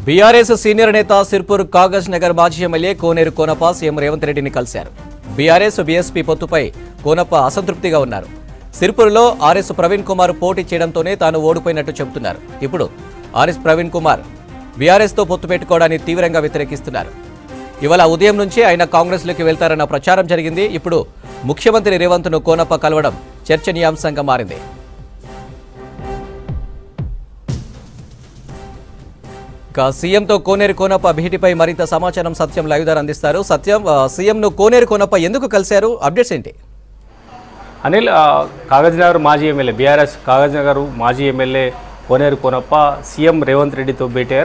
BRS senior నేత సిర్పూర్ కాగజ్ నగర్ మాజీ MLA Koneru Konappa CM Revanth రెడ్డిని కలిశారు బీఆర్ఎస్ బీఎస్పీ పొత్తుపై కోనప్ప అసంతృప్తిగా ఉన్నారు సిర్పూర్లో ఆర్ఎస్ ప్రవీణ్ కుమార్ పోటీ చేయడంతోనే తాను ఓడిపోయినట్టు చెబుతున్నారు ఇప్పుడు ఆర్ఎస్ ప్రవీణ్ కుమార్ బీఆర్ఎస్తో పొత్తు పెట్టుకోవడాన్ని తీవ్రంగా వ్యతిరేకిస్తున్నారు ఇవాళ ఉదయం నుంచే ఆయన కాంగ్రెస్లోకి వెళ్తారన్న ప్రచారం జరిగింది ఇప్పుడు ముఖ్యమంత్రి రేవంత్ను కోనప్ప కలవడం చర్చనీయాంశంగా మారింది ఇక సీఎంతో కోనేరు కోనప్ప భేటీపై మరింత సమాచారం సత్యం లైవ్ ద్వారా అందిస్తారు సత్యం ఆ, సీఎంను కోనేరు కోనప్ప ఎందుకు కలిశారు అప్డేట్స్ ఏంటి అనిల్ ఆ, కాగజ్ నగర్ మాజీ ఎమ్మెల్యే బీఆర్ఎస్ కాగజ్ నగర్ మాజీ ఎమ్మెల్యే కోనేరు కోనప్ప సీఎం రేవంత్ రెడ్డితో భేటీ అయ్యారు.